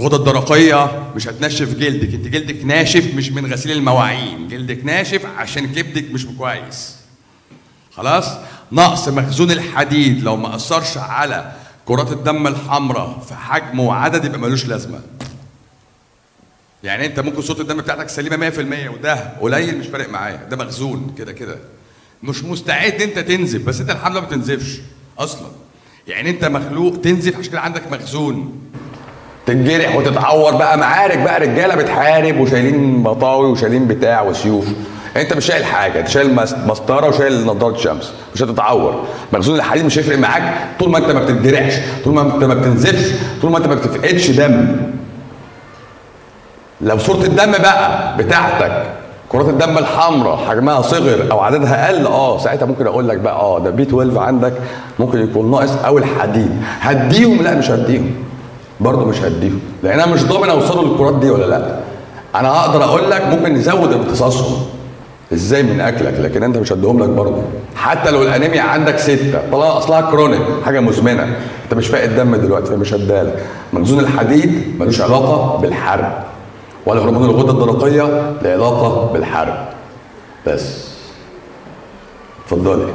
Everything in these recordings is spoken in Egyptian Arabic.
الغدة الدرقية مش هتنشف جلدك انت جلدك ناشف مش من غسيل المواعين جلدك ناشف عشان كبدك مش كويس خلاص نقص مخزون الحديد لو ما اثرش على كرات الدم الحمراء في حجم وعدد يبقى ملوش لازمه يعني انت ممكن صوره الدم بتاعتك سليمه 100% وده قليل مش فارق معايا ده مخزون كده كده مش مستعد انت تنزف بس انت الحمد لله ما بتنزفش اصلا يعني انت مخلوق تنزف عشان كده عندك مخزون تتجرح وتتعور بقى معارك بقى رجاله بتحارب وشايلين مطاوي وشايلين بتاع وسيوف انت مش شايل حاجه انت شايل مس- مسطره وشايل نضاره شمس مش هتتعور مخزون الحديد مش هيفرق معاك طول ما انت ما بتتجرحش طول ما انت ما بتنزفش طول ما انت ما بتفقدش دم لو صوره الدم بقى بتاعتك كرات الدم الحمراء حجمها صغر او عددها قل اه ساعتها ممكن اقول لك بقى اه ده بي 12 عندك ممكن يكون ناقص او الحديد هديهم لا مش هديهم برضه مش هديهم لان انا مش ضامن اوصلوا للكرات دي ولا لا انا هقدر اقول لك ممكن نزود امتصاصهم ازاي من اكلك لكن انت مش هديهم لك برضه حتى لو الانيميا عندك سته طالما اصلها كرونيك حاجه مزمنه انت مش فاقد دم دلوقتي فمش هديها مخزون الحديد ملوش علاقه بالحرق ولا هرمون الغده الدرقيه له علاقه بالحرق بس اتفضلي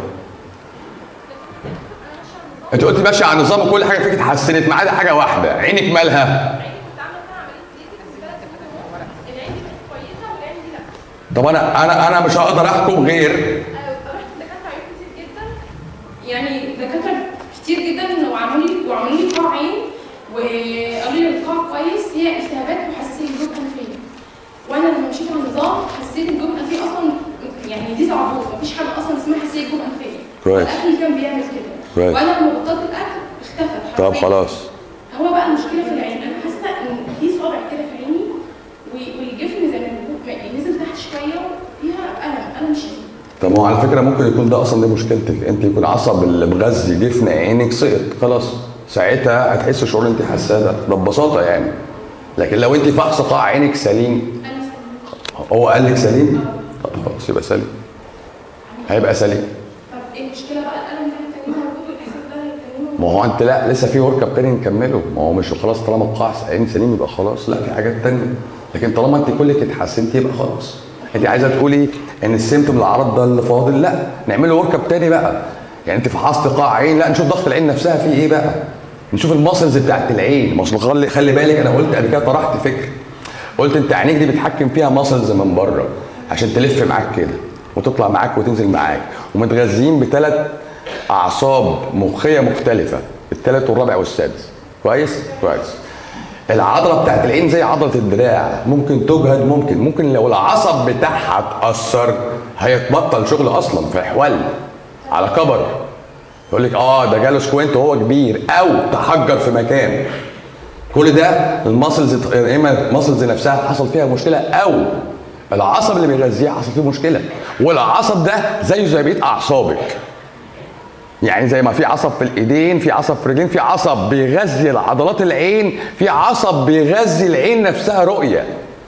انت قلت ماشي على نظام وكل حاجه فيك اتحسنت ما عدا حاجه واحده عينك مالها عيني كنت عامله فيها عمليه ليزك بس بقى كده العين دي بقت كويسه والعين دي لا طب انا انا انا مش هقدر احكم غير آه، رحت لدكاتره عيون كتير جدا يعني دكاتره كتير جدا وعملوا لي وعملوا لي قاع عين وقالوا لي القاع كويس هي التهابات وحساسيه الجيوب الانفيه وانا لما مشيت على النظام حساسيه الجيوب الانفيه اصلا يعني دي صعوبه مفيش حاجه اصلا اسمها حساسيه الجيوب الانفيه كويس. الاكل كان بيعمل كده كويس. وانا لما بطلت الاكل اختفت طب حرفياً. خلاص هو بقى المشكله في العين انا حاسه ان في صابع كده في عيني و- والجفن زي ما بيقول يعني نزل تحت شويه فيها الم الم شديد طب ما هو على فكره ممكن يكون ده اصلا دي مشكلتك انت يكون عصب اللي مغذي جفن عينك سقط خلاص ساعتها هتحس شعور انت حساسه ده ببساطه يعني لكن لو انت فحص قاع عينك سليم انا سليم. هو قال لك سليم طب خلاص يبقى سليم هيبقى سليم طب ايه المشكله بقى الالم ده هيتنيه موجود والاحساس ده هيتنيه ما هو انت لا لسه في ورك اب تاني نكمله ما هو مش خلاص طالما القاع عين سليم يبقى خلاص لا في حاجات تانية لكن طالما انت كلك اتحسنت يبقى خلاص انت عايزه تقولي ان السيمتوم الاعراض ده اللي فاضل لا نعمله ورك اب تاني بقى يعني انت فحصت قاع عين لا نشوف ضغط العين نفسها فيه ايه بقى نشوف الماسلز بتاعت العين ما اصل خلي خلي بالك انا قلت قبل كده طرحت فكره قلت انت عينيك دي بتحكم فيها ماسلز من بره عشان تلف معاك كده وتطلع معاك وتنزل معاك ومتغذيين بثلاث اعصاب مخيه مختلفه الثالث والرابع والسادس كويس كويس العضله بتاعت العين زي عضله الدراع ممكن تجهد ممكن ممكن لو العصب بتاعها اتاثر هيتبطل شغل اصلا فيحول على كبر يقول لك اه ده جاله سكوينت وهو كبير او تحجر في مكان كل ده الماسلز يا اما الماسلز نفسها حصل فيها مشكله او العصب اللي بيغذيها حصل فيه مشكله والعصب ده زيه زي بقيه اعصابك يعني زي ما في عصب في الايدين في عصب في الرجلين في عصب بيغذي عضلات العين في عصب بيغذي العين نفسها رؤيه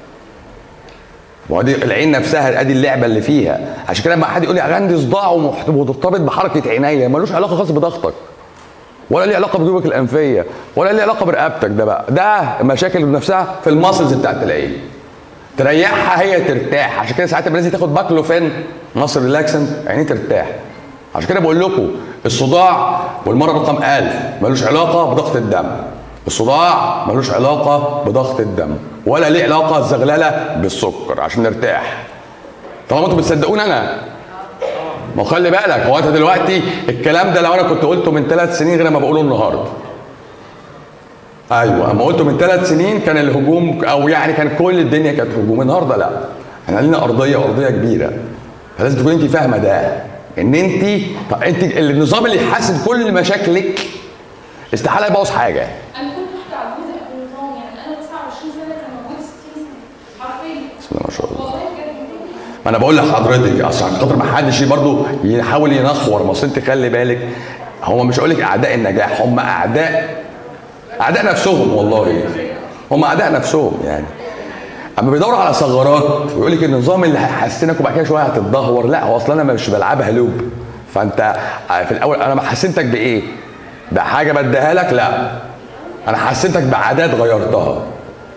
ودي العين نفسها ادي اللعبه اللي فيها عشان كده لما حد يقول لي عندي صداع ومحت- ومرتبط بحركه عينيا ملوش علاقه خالص بضغطك ولا ليه علاقه بجيوبك الانفيه ولا ليه علاقه برقبتك ده بقى ده مشاكل بنفسها في الماسلز بتاعت العين تريحها هي ترتاح عشان كده ساعات الناس تاخد باكلوفين مصر ريلاكسنت عينيه ترتاح عشان كده بقول لكم الصداع والمرض رقم 1000 ملوش علاقه بضغط الدم الصداع ملوش علاقه بضغط الدم ولا ليه علاقه الزغلله بالسكر عشان نرتاح طالما انتوا بتصدقوني انا ما هو خلي بالك هو انت دلوقتي الكلام ده لو انا كنت قلته من ثلاث سنين غير ما بقوله النهارده ايوه اما قلته من ثلاث سنين كان الهجوم او يعني كان كل الدنيا كانت هجوم النهارده لا احنا لينا ارضيه ارضيه كبيره فلازم تكون انت فاهمه ده ان انت طب انت النظام اللي يحسن كل مشاكلك استحاله يبوظ حاجه انا كنت واحده عجوزه قبل النظام يعني انا 29 سنه كان موجود 60 سنه حرفيا بسم الله ما شاء الله والله بجد ما انا بقول لحضرتك اصل عشان خاطر ما حدش برضه يحاول ينخور ما اصل انت خلي بالك هم مش هقول لك اعداء النجاح هم اعداء اعداء نفسهم والله هم اعداء نفسهم يعني اما بيدوروا على ثغرات ويقول لك النظام اللي هيحسنك وبعد كده شويه هتتدهور لا هو اصلا انا مش بلعبها لوب فانت في الاول انا ما حسنتك بايه؟ بحاجه بديها لك لا انا حسنتك بعادات غيرتها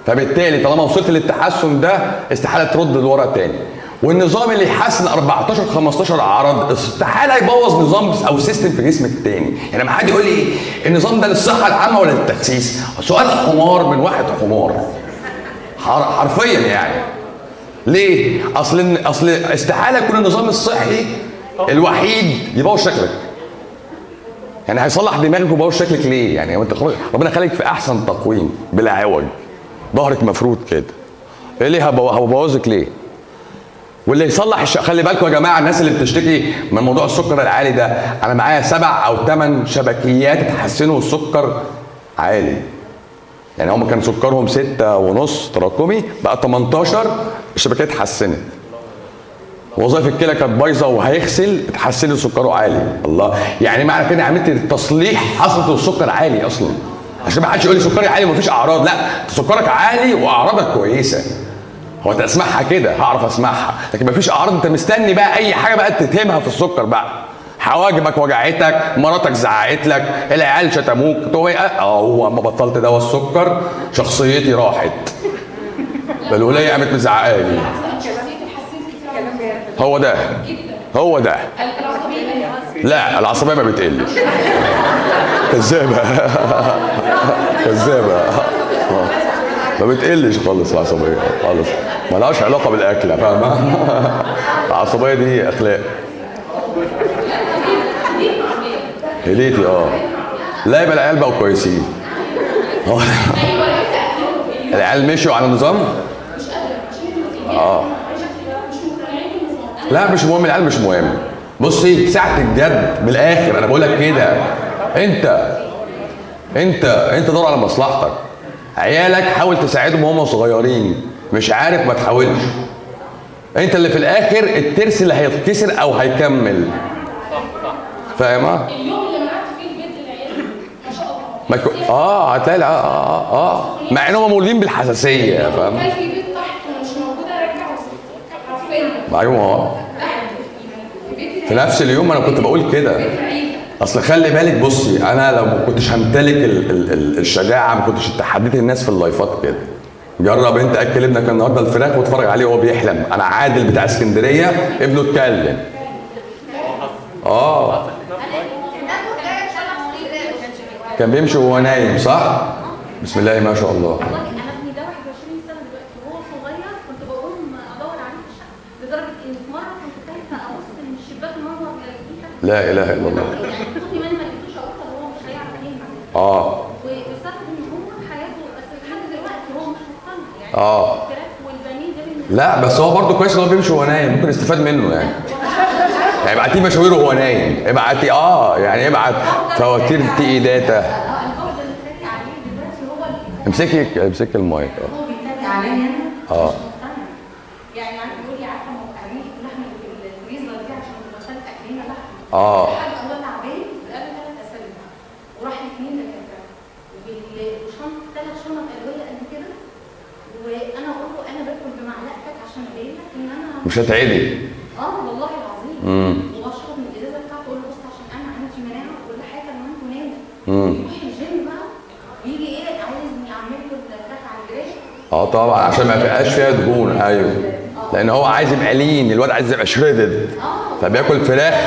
فبالتالي طالما وصلت للتحسن ده استحاله ترد لورا تاني والنظام اللي يحسن 14 15 عرض استحاله يبوظ نظام او سيستم في جسمك تاني يعني لما حد يقول لي إيه، النظام ده للصحه العامه ولا للتخسيس سؤال حمار من واحد حمار حر- حرفيا يعني ليه اصل اصل استحاله يكون النظام الصحي الوحيد يبوظ شكلك يعني هيصلح دماغك ويبوظ شكلك ليه يعني انت خلاص ربنا خليك في احسن تقويم بلا عوج ظهرك مفروض كده ايه ليه هبو- هبوظك ليه واللي يصلح الش... خلي بالكم يا جماعه الناس اللي بتشتكي من موضوع السكر العالي ده انا معايا سبع او ثمان شبكيات اتحسنوا السكر عالي يعني هم كان سكرهم ستة ونص تراكمي بقى 18 الشبكيات اتحسنت وظائف الكلى كانت بايظه وهيغسل اتحسن سكره عالي الله يعني معنى كده عملت التصليح حصلت السكر عالي اصلا عشان ما حدش يقول لي سكري عالي ومفيش اعراض لا سكرك عالي واعراضك كويسه هو انت اسمعها كده هعرف اسمعها لكن مفيش اعراض انت مستني بقى اي حاجه بقى تتهمها في السكر بقى حواجبك وجعتك مراتك زعقت لك العيال شتموك تقول ايه اه هو اما بطلت دواء السكر شخصيتي راحت الولايه قامت مزعقالي شخصيتي اتحسنت كتير أوي. هو ده جدا هو ده العصبيه لا العصبيه ما بتقلش كذابه كذابه ما بتقلش خالص العصبيه خالص ملهاش علاقه بالاكل فاهمه العصبيه دي اخلاق هديتي اه لا يبقى العيال بقوا كويسين هو- العيال مشوا على النظام اه لا مش مهم العيال مش مهم بصي ساعة الجد من الآخر أنا بقول لك كده أنت أنت أنت دور على مصلحتك عيالك حاول تساعدهم وهم صغيرين مش عارف ما تحاولش أنت اللي في الآخر الترس اللي هيتكسر أو هيكمل فاهمة؟ اليوم اللي منعت فيه البيت للعيال ما شاء الله ما كو... اه هتلاقي الع- اه اه اه مع انهم مولودين بالحساسيه فاهم كان في بيت تحت مش موجوده رجعه حرفيا معلومه اه تحت في بيت في نفس اليوم انا كنت بقول كده العيد اصل خلي بالك بصي انا لو ما كنتش همتلك ال ال ال الشجاعه ما كنتش اتحديت الناس في اللايفات كده جرب انت اكل ابنك النهارده الفراخ واتفرج عليه وهو بيحلم انا عادل بتاع اسكندريه ابنه اتكلم اه كان بيمشي وهو نايم صح بسم الله ما شاء الله والله انا ابني ده 21 سنه دلوقتي وهو صغير كنت بقوم ادور عليه في الشقه لدرجه ان في مره كنت خايفه ابص من الشباك مره الاقيه لا اله الا الله يعني خدي مني ما لقيتوش اقول طب هو مش هيعرف ينزل اه وبسبب ان هو حياته بس لحد دلوقتي هو مش مقتنع يعني آه. الفراخ والبانيه ده بالنسبه لا بس هو برضه كويس ان هو بيمشي وهو نايم ممكن يستفاد منه يعني يعني ابعتيه مشاويره وهو نايم ابعتي اه يعني ابعت فواتير تي اي داتا اه الجوده اللي بتاعي عليه دلوقتي هو اللي امسكي امسكي المايك اه هو بيتابع عليا انا آه. مش مقتنع يعني عارف يقول لي عارفه ما هو ارمي لك اللحمه اللي في الفريزر دي عشان تبطل اكلينا لحمه اه حاجه هو تعبان بقاله ثلاث اسابيع وراح لاثنين دكاتره وبال- وشنط ثلاث شنط ادويه قد كده وانا اقول له انا باكل بمعلقتك عشان ابين لك ان انا مش هتعدي اه والله العظيم امم وبشرب من الازازه بتاعته اقول له بص عشان انا عندي مناعه وكل حاجه لما انتوا ناموا امم يروح الجيم بقى يجي ايه عايزني اعمل له الفراخ على الجريش اه طبعا عشان ما فيهاش فيها دهون ايوه لان هو عايز يبقى لين الواد عايز يبقى شريدد اه فبياكل فراخ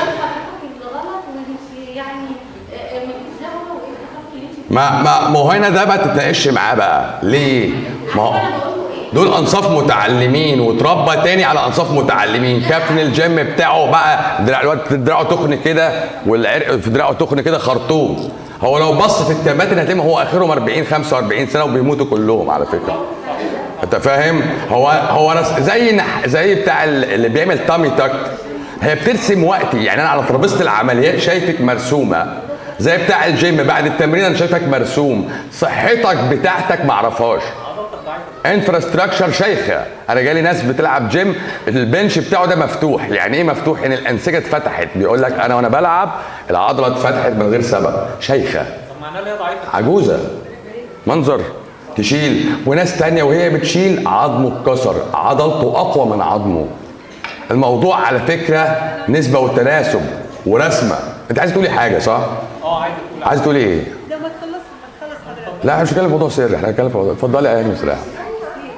غلط وانت يعني آه، آه، مالكيش دعوه وايه الحركه اللي انت ما ما ما هو هنا ده ما تتناقش معاه بقى ليه؟ ما هو دول انصاف متعلمين وتربى تاني على انصاف متعلمين كابتن الجيم بتاعه بقى دراع الواد دراعه تخن كده والعرق في دراعه تخن كده خرطوم هو لو بص في الكباتن هتلاقيهم هو اخرهم 40 45 سنه وبيموتوا كلهم على فكره انت فاهم هو هو انا زي نح زي بتاع ال- اللي بيعمل تامي تاك هي بترسم وقتي يعني انا على ترابيزه العمليات شايفك مرسومه زي بتاع الجيم بعد التمرين انا شايفك مرسوم صحتك بتاعتك معرفهاش انفراستراكشر شيخه انا جالي ناس بتلعب جيم البنش بتاعه ده مفتوح يعني ايه مفتوح ان الانسجه اتفتحت بيقول لك انا وانا بلعب العضله اتفتحت من غير سبب شيخه طب معناه ان هي ضعيفه عجوزه منظر تشيل وناس تانية وهي بتشيل عظمه اتكسر عضلته اقوى من عظمه الموضوع على فكره نسبه وتناسب ورسمه انت عايز تقولي حاجه صح اه عايز تقول عايز تقولي ايه ده ما تخلص ما تخلص حضرتك لا احنا مش هنتكلم في موضوع سري احنا هنتكلم في موضوع اتفضلي يا اهلا وسهلا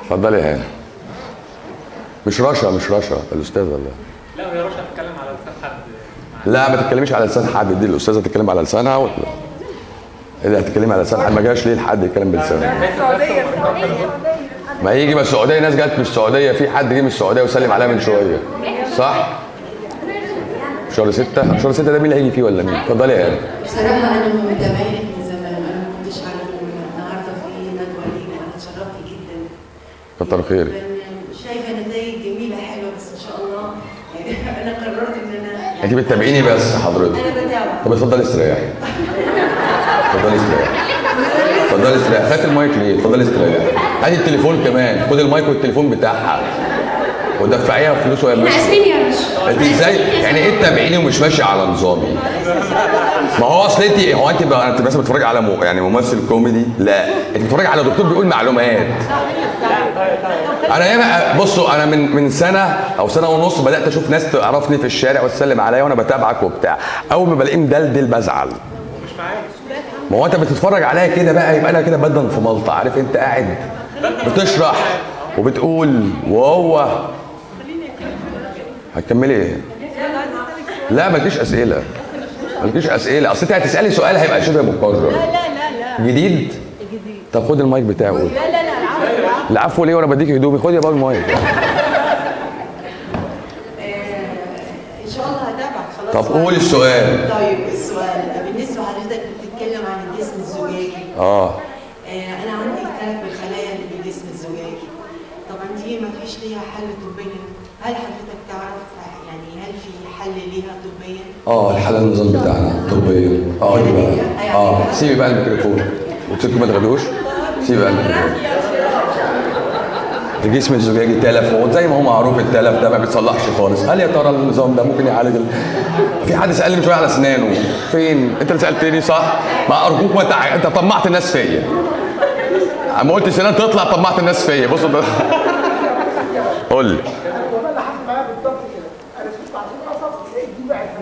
اتفضلي يا هاني مش رشا مش رشا الاستاذه ولا لا هي رشا بتتكلم على لسان حد لا ما تتكلميش على لسان حد دي الاستاذه تتكلم على لسانها ولا اللي هتتكلمي على لسان حد ما جاش ليه لحد يتكلم بلسانه ما يجي من السعوديه ناس جت من السعوديه في حد جه من السعوديه وسلم عليها من شويه صح شهر ستة شهر ستة ده مين اللي هيجي فيه ولا مين اتفضلي يا هاني بصراحة أنا متابعينك من زمان أنا ما كنتش عارفة إن النهاردة في ندوة ليك أنا اتشرفت جدا كتر خيرك لأن شايفة نتائج جميلة حلوة بس إن شاء الله يعني أنا قررت إن أنا انت بتتابعيني بس حضرتك أنا بتابع طب اتفضلي استريحي اتفضلي استريحي اتفضلي استريحي خدت المايك ليه؟ اتفضلي استريحي هاتي التليفون كمان خد المايك والتليفون بتاعها ودفعيها فلوس وهي احنا ماشيه اسفين يا باشا انت ازاي يعني ايه تتابعيني ومش ماشي على نظامي؟ ما هو اصل انت هو انت بقى انت مثلا بتتفرج على م... يعني ممثل كوميدي؟ لا انت بتتفرج على دكتور بيقول معلومات انا ياما بصوا انا من من سنه او سنه ونص بدات اشوف ناس تعرفني في الشارع وتسلم عليا وانا بتابعك وبتاع اول ما بلاقيه مدلدل بزعل ما هو انت بتتفرج عليا كده بقى يبقى انا كده بدن في ملطه عارف انت قاعد بتشرح وبتقول وهو هتكملي ايه؟ لا مالكيش اسئله مالكيش اسئله اصل انت هتسالي سؤال هيبقى شبه مكرر لا لا لا جديد جديد طب خد المايك بتاعه قول لا لا لا العفو العفو ليه وانا بديك هدومي خد يا بابا المايك إن شاء الله هتابعك خلاص طب قول السؤال. طيب السؤال بالنسبة لحضرتك بتتكلم عن الجسم الزجاجي اه آه، أنا عندي اختلاف بالخلايا اللي في الجسم الزجاجي طبعا دي ما فيش ليها حل طبيا هل حضرتك تعرف يعني هل في حل ليها طبيا؟ اه الحل النظام بتاعنا طبيا اه دي بقى اه سيبي بقى الميكروفون قلت لكم ما تغلوش سيبي بقى الميكروفون الجسم الزجاجي تلف هو زي ما هو معروف التلف ده ما بيتصلحش خالص هل يا ترى النظام ده ممكن يعالج ال... في حد سالني من شويه على اسنانه فين انت اللي سالتني صح ما ارجوك ما تع... انت طمعت الناس فيا اما قلت سنان تطلع طمعت الناس فيا بص ده قول لي والله اللي حصل معايا بالظبط كده انا شفت بعدين قصص لقيت دي وقعت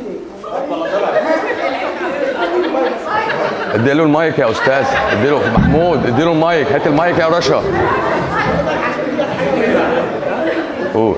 مني قلت ليه؟ اديله المايك يا استاذ اديله محمود اديله المايك هات المايك يا رشا قول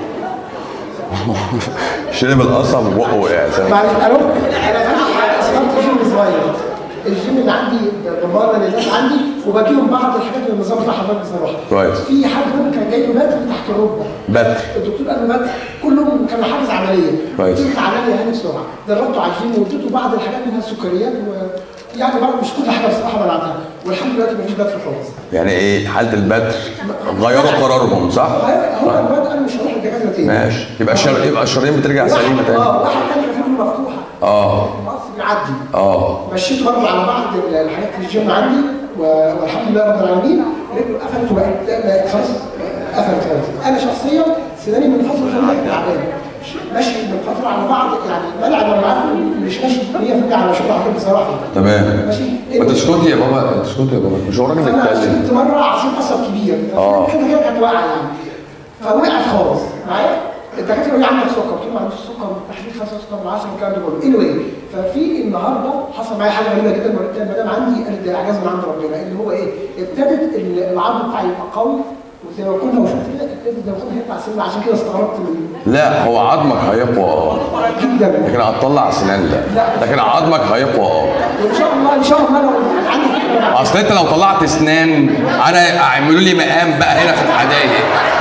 شرب القصب بقه وقع يا سلام معلش الو انا فاتح اصدرت جيم صغير الجيم اللي عندي بمرة للناس عندي وبجيهم بعض الحاجات اللي النظام بتاعها حضرتك بصراحه كويس. في حد منهم كان جاي له بتر تحت الركبه بتر الدكتور قال له بتر كلهم كانوا حاجز عمليه كويس. قلت له تعالى لي هاني بسرعه دربته على الجيم واديته بعض الحاجات منها السكريات و يعني برضه مش كل حاجه بصراحه بلعبها والحمد لله دلوقتي مفيش بتر خالص يعني ايه حاله البتر غيروا قرارهم صح؟ هو الواد قال مش هروح الدكاتره تاني ماشي يبقى الشر... يبقى الشرايين بترجع سليمه تاني اه واحد تاني كانت رجله مفتوحه اه المقص بيعدي اه مشيته برضه على بعض الحاجات في الجيم عندي و- والحمد لله رب العالمين رجله قفلت وبقت بقت خلاص قفلت خلاص انا شخصيا سناني من فتره خليها تعبانه ماشي من فتره على بعض يعني بلعب انا معاكم مش ماشي 100% على شغل حضرتك بصراحه تمام ماشي ما تسكتي يا بابا تسكتي يا بابا مش هو راجل فانا بيتكلم شفت مره عصير قصب كبير آه. كده كده كانت واقعه يعني فوقعت خالص معايا الدكاتره يقولوا لي عندك سكر قلت لهم ما عنديش سكر تحديد 5 سكر من 10 الكلام ده كله anyway ففي النهارده حصل معايا حاجه غريبه جدا مرتين المدام عندي قالت ده اعجاز من عند ربنا اللي هو ايه ابتدت ال- العظم بتاعي يبقى قوي وزي ما كنا وشفت كده ابتدت زي ما كنا هيطلع سنه عشان كده استغربت من لا هو عظمك هيقوى اه جدا لكن هتطلع سنان لا لكن عظمك هيقوى اه وان شاء الله ان شاء الله لو عندي فكره بعد اصل انت لو طلعت اسنان انا اعملوا لي مقام بقى هنا في الحدايق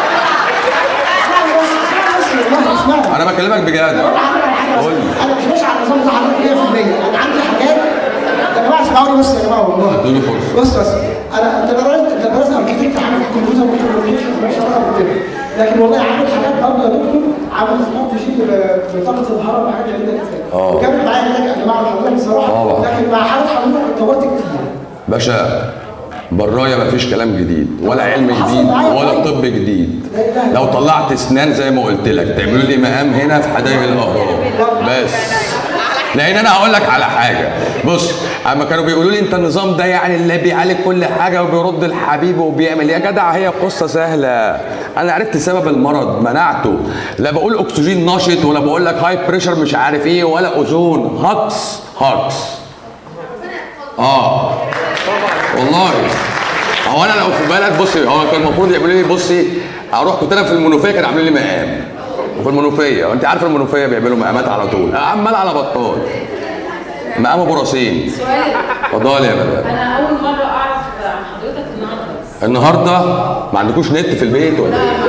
والله اسمعوا انا بكلمك بجد قول لي. انا مش ماشي على النظام بتاع حضرتك 100% انا عندي حاجات يا جماعه اسمعوني بس يا جماعه والله ادوني فرصه بص بس انا انت درست انت درست اركتكت حاجه في الكمبيوتر والكوميونيكيشن ماليش علاقه بالطب لكن والله عامل حاجات برضه يا دكتور عامل سمارت جيم بطاقه الهرم وحاجات غريبه جدا اه. وجابت معايا نتائج يا جماعه حضرتك بصراحه طبعا. لكن مع حاله حضرتك اتطورت كتير باشا برايا مفيش كلام جديد ولا علم جديد ولا طب جديد لو طلعت اسنان زي ما قلت لك تعملوا لي مقام هنا في حدائق الاهرام بس لان انا هقول لك على حاجه بص اما كانوا بيقولوا لي انت النظام ده يعني اللي بيعالج كل حاجه وبيرد الحبيب وبيعمل يا جدع هي قصه سهله انا عرفت سبب المرض منعته لا بقول اكسجين نشط ولا بقول لك هاي بريشر مش عارف ايه ولا اوزون هاكس هاكس اه والله هو انا لو في بلد بصي هو كان المفروض يعملوا لي بصي اروح كنت انا في المنوفيه كانوا عاملين لي مقام وفي المنوفيه وانت عارف المنوفيه بيعملوا مقامات على طول عمال على بطال مقام ابو رصين سؤال اتفضلي يا مدام انا اول مره اعرف عن حضرتك النهارده بس النهارده ما عندكوش نت في البيت ولا ايه؟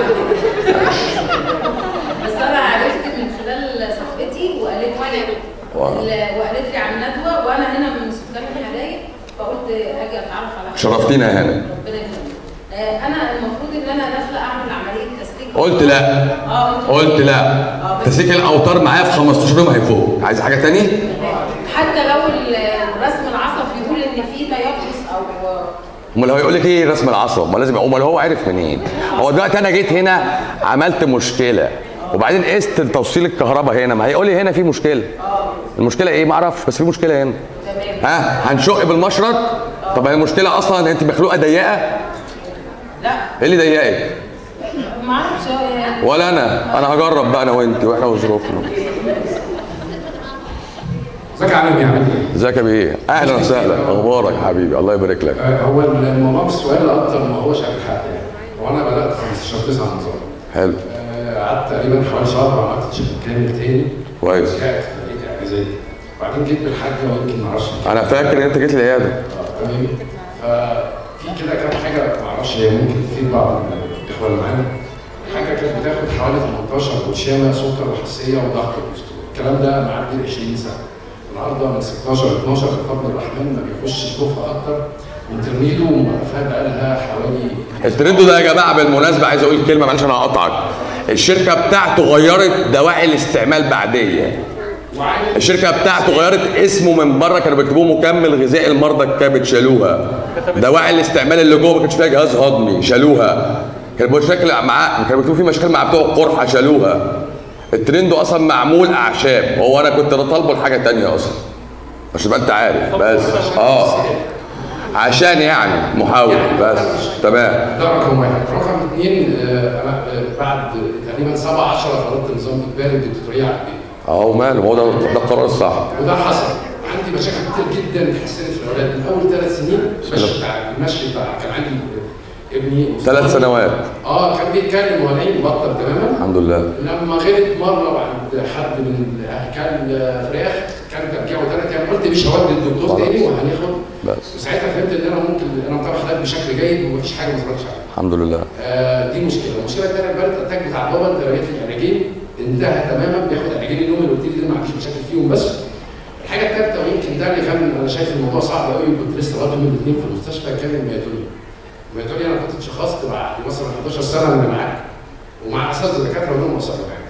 بس انا عرفت من خلال صاحبتي وقالت لي واو. وقالت لي عن ندوه وانا هنا من سكان الحدايق فقلت اجي اتعرف على حضرتك. شرفتينا يا هانم ربنا يخليك آه، انا المفروض ان انا داخله اعمل عمليه تسليك قلت لا اه أنت- قلت لا اه بس تسليك الاوتار معايا في 15 يوم هيفوق عايز حاجه تاني؟ حتى لو ال- الرسم العصب بيقول ان في تيبس او امال هو يقول لك ايه رسم العصب؟ ما لازم امال هو عرف منين؟ هو دلوقتي انا جيت هنا عملت مشكله وبعدين قست توصيل الكهرباء هنا ما هيقول لي هنا في مشكله المشكله ايه ما اعرفش بس في مشكله هنا ها هنشق بالمشرط طب هي المشكله اصلا انت مخلوقه ضيقه لا ايه اللي ضيقك ما اعرفش آه، ولا انا انا هجرب بقى انا وانت واحنا وظروفنا ازيك يا عالم يا عامل ايه؟ ازيك يا بيه اهلا وسهلا اخبارك يا حبيبي الله يبارك لك آه، هو الموضوع مش سؤال اكتر ما هوش عن الحق يعني هو انا بدات 15 9 نظام حلو آه، قعدت تقريبا حوالي شهر وعملت شيء كامل تاني كويس رجعت لقيت اجازات وبعدين جيت بالحاجه ويمكن ما اعرفش انا فاكر ان انت جيت العياده آه، تمام ففي كده كام حاجه ما اعرفش هي ممكن تفيد بعض الاخوه اللي معانا حاجه كانت بتاخد حوالي 18 برشامه سكر وحساسيه وضغط الكوليسترول الكلام ده معدي ال 20 سنه النهارده من 16 ل 12 بفضل الرحمن ما بيخش يشوفها اكتر من ترميده وموقفاها بقى لها حوالي الترند ده يا جماعه بالمناسبه عايز اقول كلمه معلش انا هقطعك الشركه بتاعته غيرت دواعي الاستعمال بعديه وعامل الشركه بتاعته غيرت اسمه من بره كانوا بيكتبوه مكمل غذائي المرضى الكبد شالوها دواعي الاستعمال اللي جوه ما كانش فيها جهاز هضمي شالوها كان مشاكل مع كانوا بيكتبوا فيه مشاكل مع بتوع القرحه شالوها الترند اصلا معمول اعشاب هو انا كنت طالبه لحاجه تانية اصلا عشان تبقى انت عارف بس اه عشان يعني محاول بس تمام ده رقم واحد، رقم اثنين آه، انا آه، بعد تقريبا 7 10 فرضت نظام اجباري الدكتوريه على البيت اهو ماله هو ده ده القرار الصح وده حصل عندي مشاكل كتير جدا اتحسنت في الاولاد من اول ثلاث سنين المشي بتاع المشي بتاع كان عندي ابني ثلاث سنوات اه كان بيتكلم ونايم بطل تماما الحمد لله لما غلط مره عند حد من كان فراخ كان ترجيعه ثلاث ايام قلت مش هودي الدكتور خلاص. تاني وهناخد بس وساعتها فهمت ان انا ممكن انا متابع حضرتك بشكل جيد ومفيش حاجه ما اتفرجش عليها الحمد لله آه، دي مشكله، المشكله الثانيه البلد اتاك بتاع بابا انت لقيت العلاجين انتهى تماما بياخد علاجين النوم اللي قلت لي دول ما عنديش مشاكل فيهم بس. الحاجه الثالثه ويمكن ده اللي كان انا شايف الموضوع صعب قوي كنت لسه لغايه يوم الاثنين في المستشفى كان المياتونين. المياتونين انا كنت اتشخصت بعد مثلا 11 سنه من معاك ومع اساتذه دكاتره ولهم وصلوا معاك.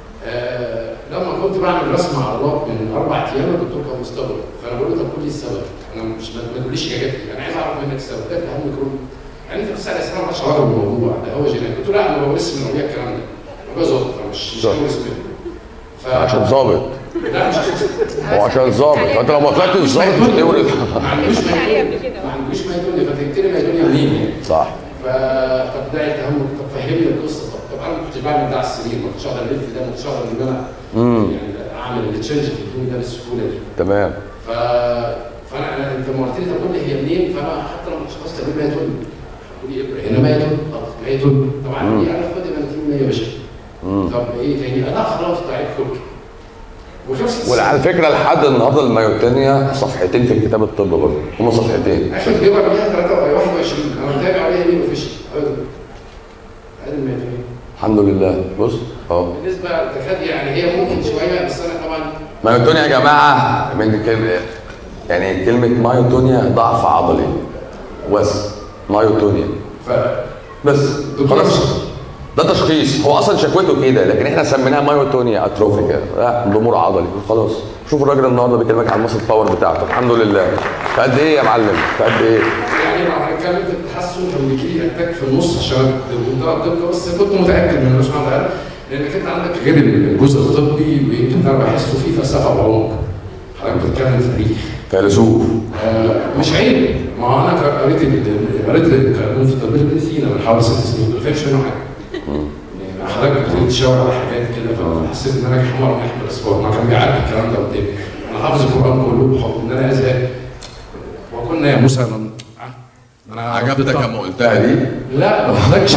آه لما كنت بعمل رسم عضلات من اربع ايام الدكتور كان مستغرب فانا بقول له طب قول لي السبب انا مش ما ما تقوليش يا جدي انا عايز اعرف منك السبب ده اهم ميكروب يعني انت بتسال اسئله ما لهاش علاقه بالموضوع ده هو جينات قلت له لا انا ما بورثش من اولياء الكلام ده انا بظبط فمش مش صح. بورث منه ف... عشان ظابط لا مش عشان هو عشان ظابط انت لو ما طلعتش ظابط مش هتورث ما عندوش ميتونيا ما عندوش ميتونيا فتكتب لي ميتونيا منين يعني صح ف طب ده التهمك طب فهمني القصه طب طب انا ما كنتش بعمل ده على السرير ما كنتش اقدر الف ده ما كنتش اقدر ان انا يعني اعمل التشنج في الهدوم ده بالسهوله دي تمام ف فانا أنا انت لما قلت لي طب قول لي هي منين فانا حتى لما شخصت طب ما يدل لي ابره هنا ما يدل طب ما يدل طبعا دي انا خد يبقى 200 يا باشا طب ايه تاني لا خلاص تعيد كوك وخلصت وعلى فكره لحد النهارده المايوتانيا صفحتين في كتاب الطب برضه هم صفحتين اخر بيبقى عليها 21 انا متابع عليها مين مفيش ابدا ادي الميتونين الحمد لله بص اهو بالنسبه تكاد يعني هي ممكن شويه بس انا طبعا مايوتونيا يا جماعه من كلمه يعني كلمه مايوتونيا ضعف عضلي بس مايوتونيا ف بس دكتور خلاص ده تشخيص هو اصلا شكوته كده لكن احنا سميناها مايوتونيا اتروفيكا لا ضمور عضلي خلاص شوف الراجل النهارده بيكلمك عن المصل باور بتاعته الحمد لله في قد ايه يا معلم في قد ايه يعني لو هنتكلم في التحسن كان بيجي لي اتاك في النص عشان بمنتهى الدقه بس كنت متاكد من الله سبحانه وتعالى لانك انت عندك غير الجزء الطبي ويمكن ده بحسه فيه فلسفه وعمق حضرتك بتتكلم في تاريخ فيلسوف آه، مش عيب ما هو انا قريت ال- قريت القانون في تطبيق ابن سينا من حوالي ست سنين ما فهمش منه حاجه يعني حضرتك بتقول تشاور على حاجات كده فحسيت ان انا حمار من ناحيه الاصفار ما كان بيعدي الكلام ده قدامي انا حافظ القران كله بحكم ان انا ازهق وكنا يا موسى لم- آه، انا عجبتك لما قلتها دي لا ما حضرتكش